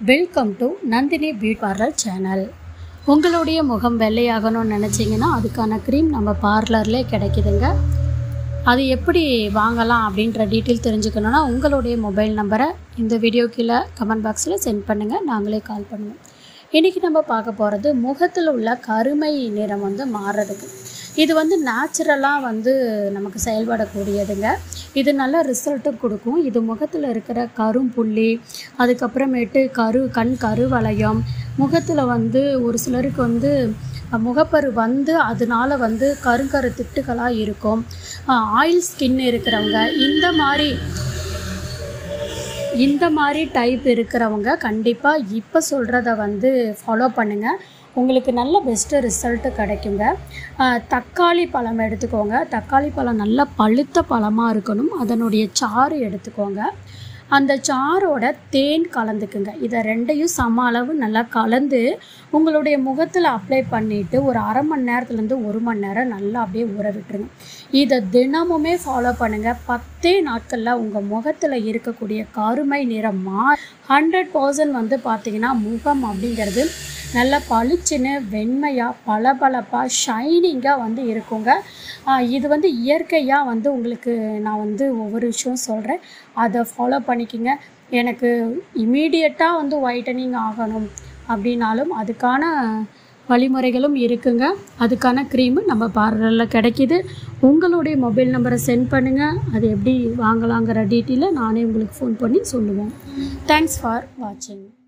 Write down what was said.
welcome to Nandini beauty parlour channel உங்களுடைய முகம் வெள்ளையாகணும்னு நினச்சிங்கன்னா அதுக்கான க்ரீம் நம்ம பார்லர்லேயே கிடைக்குதுங்க அது எப்படி வாங்கலாம் அப்படின்ற டீட்டெயில் தெரிஞ்சுக்கணுன்னா உங்களுடைய மொபைல் நம்பரை இந்த வீடியோ கீழே கமெண்ட் பாக்ஸில் சென்ட் பண்ணுங்கள் நாங்களே கால் பண்ணுவோம் இன்றைக்கி நம்ம பார்க்க போகிறது முகத்தில் உள்ள கருமை நிறம் வந்து மாறுறதுக்கு இது வந்து நேச்சுரலாக வந்து நமக்கு செயல்படக்கூடியதுங்க இது நல்ல ரிசல்ட்டும் கொடுக்கும் இது முகத்தில் இருக்கிற கரும்புள்ளி அதுக்கப்புறமேட்டு கரு கண் கருவளையம் முகத்தில் வந்து ஒரு சிலருக்கு வந்து முகப்பரு வந்து அதனால வந்து கருங்கரு திட்டுகளாக இருக்கும் ஆயில் ஸ்கின் இருக்கிறவங்க இந்த மாதிரி இந்த மாதிரி டைப் இருக்கிறவங்க கண்டிப்பாக இப்போ சொல்கிறத வந்து ஃபாலோ பண்ணுங்கள் உங்களுக்கு நல்ல பெஸ்ட்டு ரிசல்ட்டு கிடைக்குங்க ஆஹ் தக்காளி பழம் எடுத்துக்கோங்க தக்காளி பழம் நல்லா பழுத்த பழமாக இருக்கணும் அதனுடைய சாறு எடுத்துக்கோங்க அந்த சாரோட தேன் கலந்துக்குங்க இதை ரெண்டையும் சம அளவு நல்லா கலந்து உங்களுடைய முகத்தில் அப்ளை பண்ணிவிட்டு ஒரு அரை மணி நேரத்துலேருந்து ஒரு மணி நேரம் நல்லா அப்படியே ஊற விட்டுருங்க இதை தினமுமே ஃபாலோ பண்ணுங்கள் பத்தே நாட்களில் உங்கள் முகத்தில் இருக்கக்கூடிய கருமை நிறம் மா ஹண்ட்ரட் பர்சன்ட் வந்து பார்த்திங்கன்னா முகம் அப்படிங்கிறது நல்லா பளிச்சுன்னு வெண்மையாக பளபளப்பாக ஷைனிங்காக வந்து இருக்குங்க ஆஹ் இது வந்து இயற்கையாக வந்து உங்களுக்கு நான் வந்து ஒவ்வொரு விஷயம் சொல்கிறேன் அதை ஃபாலோ பண்ணிக்கோங்க எனக்கு இமீடியட்டாக வந்து ஒயிட்டனிங் ஆகணும் அப்படின்னாலும் அதுக்கான வழிமுறைகளும் இருக்குங்க அதுக்கான க்ரீமு நம்ம பார்லரில் கிடைக்கிது உங்களுடைய மொபைல் நம்பரை சென்ட் பண்ணுங்கள் அது எப்படி வாங்கலாங்கிற டீட்டெயிலை நானே உங்களுக்கு ஃபோன் பண்ணி சொல்லுவோம் தேங்க்ஸ் ஃபார் வாட்சிங்